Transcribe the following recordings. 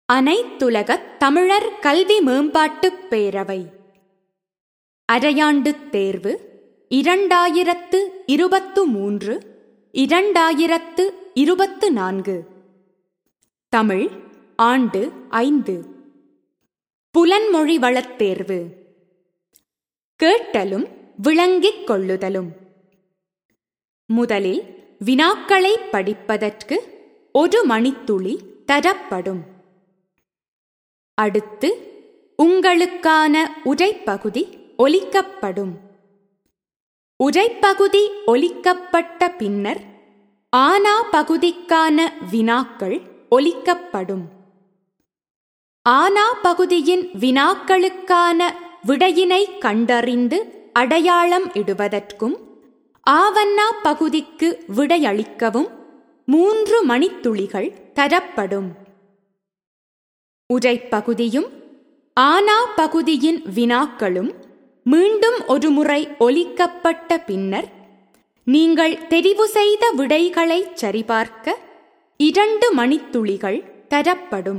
அனைத்துலகத் தமிழர் கல்வி மேம்பாட்டுப் பேரவை அரையாண்டுத் தேர்வு இரண்டாயிரத்து இருபத்து மூன்று இரண்டாயிரத்து இருபத்து நான்கு தமிழ் ஆண்டு ஐந்து புலன்மொழி வளத் தேர்வு கேட்டலும் விளங்கிக் கொள்ளுதலும் முதலில் வினாக்களை படிப்பதற்கு ஒரு மணித்துளி தரப்படும் அடுத்து உங்களுக்கான உரைப்பகுதி ஒலிக்கப்படும் உரைப்பகுதி ஒலிக்கப்பட்ட பின்னர் ஆனா பகுதிக்கான வினாக்கள் ஒலிக்கப்படும் ஆனா பகுதியின் வினாக்களுக்கான விடையினை கண்டறிந்து அடையாளம் இடுவதற்கும் ஆவண்ணா பகுதிக்கு விடையளிக்கவும் மூன்று மணித்துளிகள் தரப்படும் உரைப்பகுதியும் ஆனா பகுதியின் வினாக்களும் மீண்டும் ஒருமுறை ஒலிக்கப்பட்ட பின்னர் நீங்கள் தெரிவு செய்த விடைகளை சரிபார்க்க இரண்டு மணித்துளிகள் தரப்படும்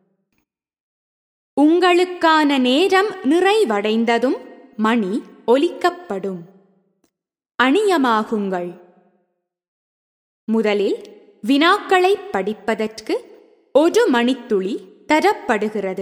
உங்களுக்கான நேரம் நிறைவடைந்ததும் மணி ஒலிக்கப்படும் அணியமாகுங்கள் முதலில் வினாக்களை படிப்பதற்கு ஒரு மணித்துளி தரப்படுகிறது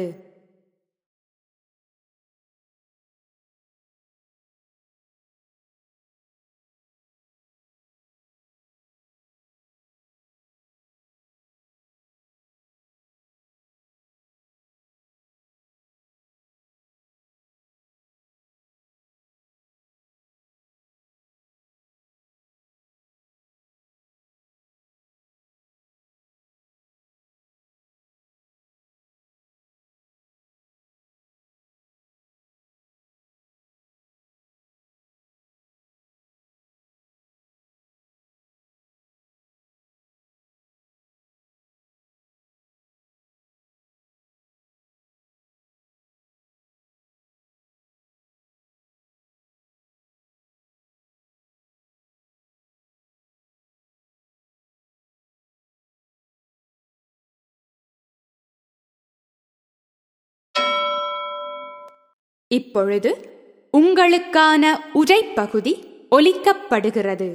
இப்பொழுது உங்களுக்கான உரைப்பகுதி ஒலிக்கப்படுகிறது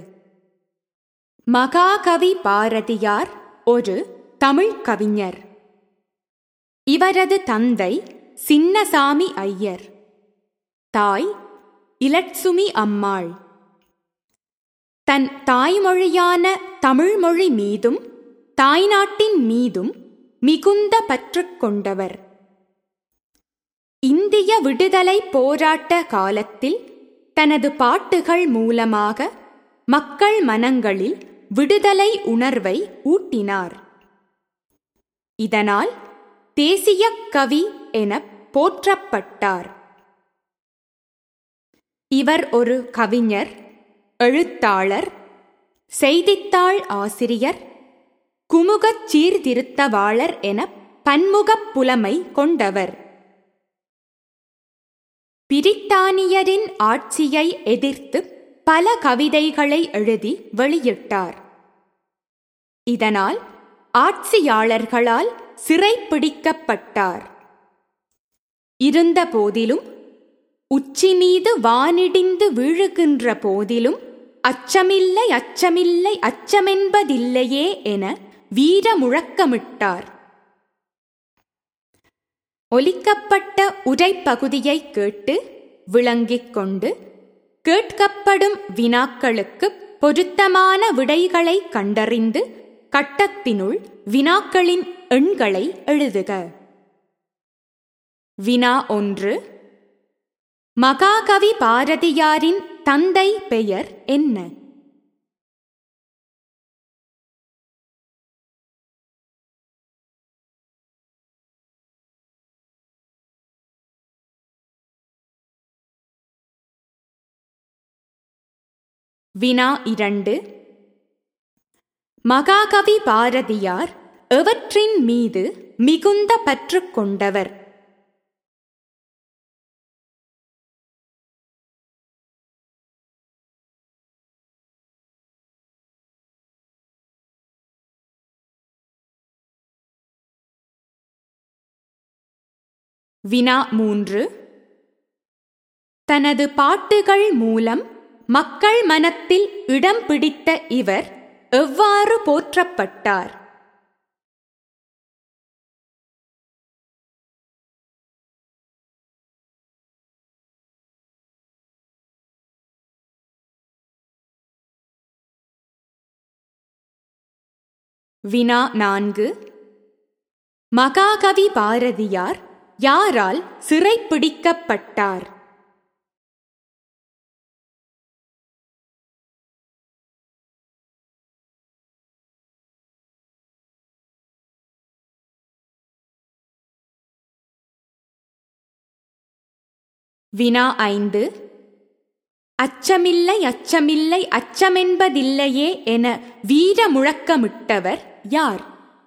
மகாகவி பாரதியார் ஒரு தமிழ் கவிஞர் இவரது தந்தை சின்னசாமி ஐயர் தாய் இலட்சுமி அம்மாள் தன் தாய்மொழியான தமிழ்மொழி மீதும் தாய்நாட்டின் மீதும் மிகுந்த பற்று கொண்டவர் இந்திய விடுதலை போராட்ட காலத்தில் தனது பாட்டுகள் மூலமாக மக்கள் மனங்களில் விடுதலை உணர்வை ஊட்டினார் இதனால் தேசிய கவி என போற்றப்பட்டார் இவர் ஒரு கவிஞர் எழுத்தாளர் செய்தித்தாள் ஆசிரியர் குமுகச் சீர்திருத்தவாளர் என பன்முகப் புலமை கொண்டவர் பிரித்தானியரின் ஆட்சியை எதிர்த்து பல கவிதைகளை எழுதி வெளியிட்டார் இதனால் ஆட்சியாளர்களால் சிறைப்பிடிக்கப்பட்டார் இருந்த போதிலும் உச்சி மீது வானிடிந்து வீழுகின்ற போதிலும் அச்சமில்லை அச்சமில்லை அச்சமென்பதில்லையே என வீர முழக்கமிட்டார் ஒலிக்கப்பட்ட உரைப்பகுதியை கேட்டு விளங்கிக் கொண்டு கேட்கப்படும் வினாக்களுக்கு பொருத்தமான விடைகளை கண்டறிந்து கட்டத்தினுள் வினாக்களின் எண்களை எழுதுக வினா ஒன்று மகாகவி பாரதியாரின் தந்தை பெயர் என்ன வினா இரண்டு மகாகவி பாரதியார் எவற்றின் மீது மிகுந்த பற்று கொண்டவர் வினா மூன்று தனது பாட்டுகள் மூலம் மக்கள் மனத்தில் இடம் பிடித்த இவர் எவ்வாறு போற்றப்பட்டார் வினா நான்கு மகாகவி பாரதியார் யாரால் சிறைப்பிடிக்கப்பட்டார் வினா ஐந்து அச்சமில்லை அச்சமில்லை அச்சமென்பதில்லையே என வீர முழக்கமிட்டவர் யார்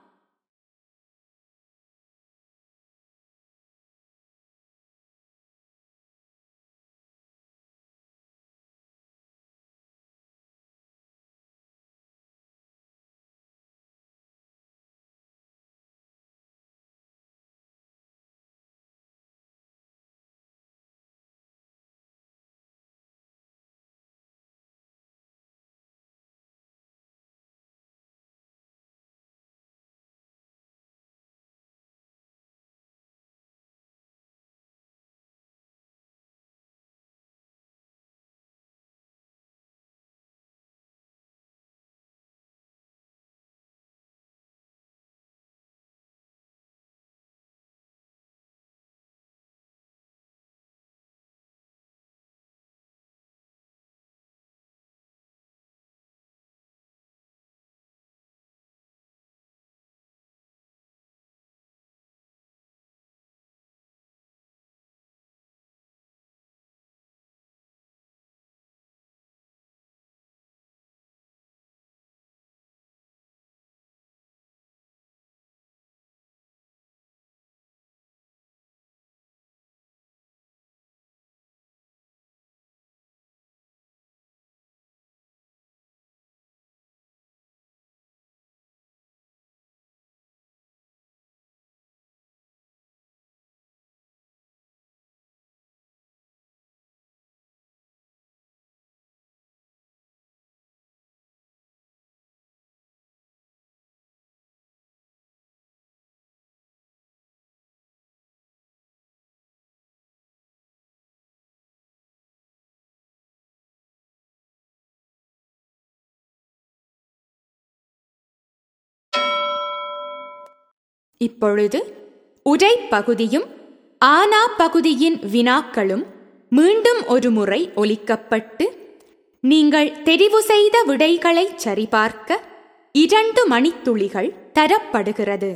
இப்பொழுது உரை பகுதியும் ஆனா பகுதியின் வினாக்களும் மீண்டும் ஒரு முறை ஒலிக்கப்பட்டு நீங்கள் தெரிவு செய்த விடைகளை சரிபார்க்க இரண்டு மணித்துளிகள் தரப்படுகிறது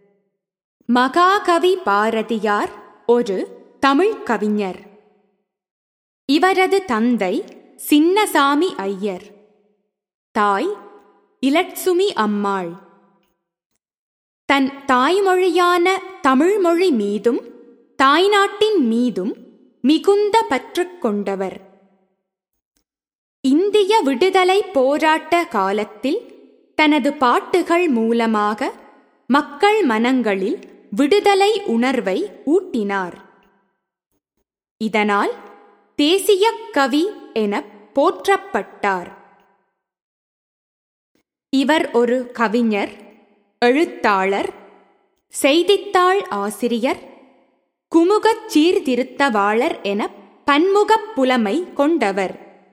மகாகவி பாரதியார் ஒரு தமிழ் கவிஞர் இவரது தந்தை சின்னசாமி ஐயர் தாய் இலட்சுமி அம்மாள் தன் தாய்மொழியான தமிழ்மொழி மீதும் தாய்நாட்டின் மீதும் மிகுந்த பற்று கொண்டவர் இந்திய விடுதலை போராட்ட காலத்தில் தனது பாட்டுகள் மூலமாக மக்கள் மனங்களில் விடுதலை உணர்வை ஊட்டினார் இதனால் தேசிய கவி என போற்றப்பட்டார் இவர் ஒரு கவிஞர் எழுத்தாளர் செய்தித்தாள் ஆசிரியர் குமுகச் சீர்திருத்தவாளர் என பன்முகப் புலமை கொண்டவர்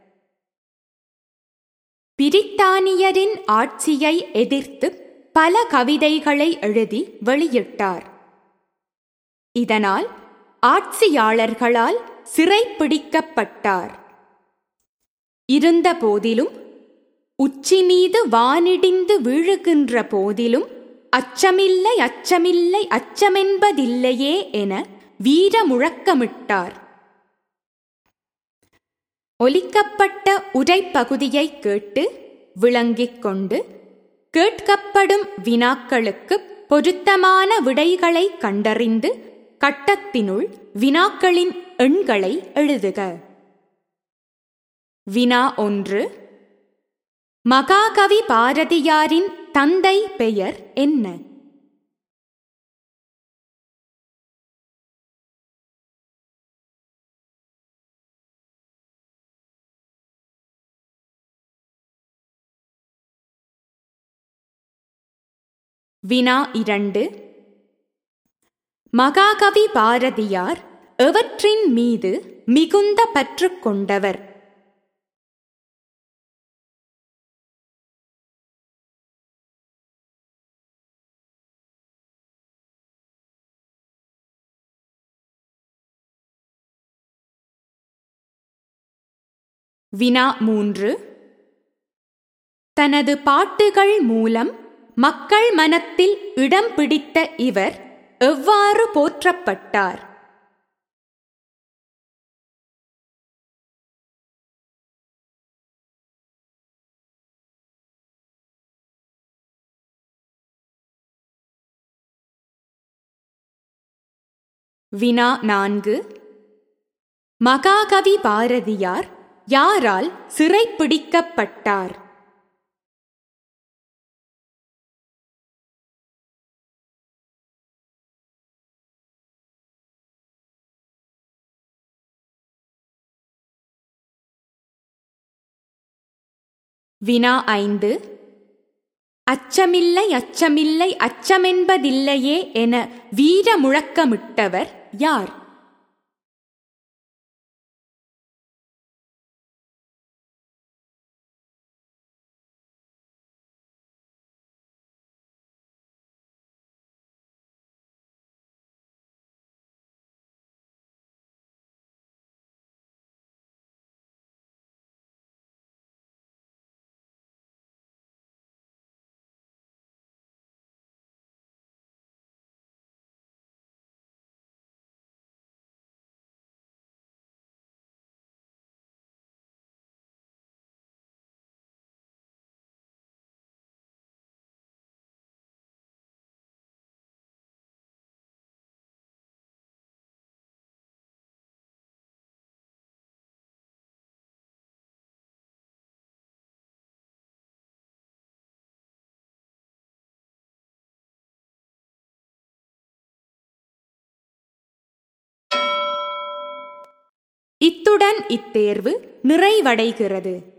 பிரித்தானியரின் ஆட்சியை எதிர்த்து பல கவிதைகளை எழுதி வெளியிட்டார் இதனால் ஆட்சியாளர்களால் சிறைப்பிடிக்கப்பட்டார் இருந்த போதிலும் உச்சி மீது வானிடிந்து வீழுகின்ற போதிலும் அச்சமில்லை அச்சமில்லை அச்சமென்பதில்லையே என வீர முழக்கமிட்டார் ஒலிக்கப்பட்ட உரைப்பகுதியை கேட்டு விளங்கிக் கொண்டு கேட்கப்படும் வினாக்களுக்கு பொருத்தமான விடைகளை கண்டறிந்து கட்டத்தினுள் வினாக்களின் எண்களை எழுதுக வினா ஒன்று மகாகவி பாரதியாரின் தந்தை பெயர் என்ன வினா இரண்டு மகாகவி பாரதியார் எவற்றின் மீது மிகுந்த பற்று கொண்டவர் வினா மூன்று தனது பாட்டுகள் மூலம் மக்கள் மனத்தில் இடம் பிடித்த இவர் எவ்வாறு போற்றப்பட்டார் வினா நான்கு மகாகவி பாரதியார் யாரால் சிறைப்பிடிக்கப்பட்டார் வினா ஐந்து அச்சமில்லை அச்சமில்லை அச்சமென்பதில்லையே என வீர முழக்கமிட்டவர் யார் இத்துடன் இத்தேர்வு நிறைவடைகிறது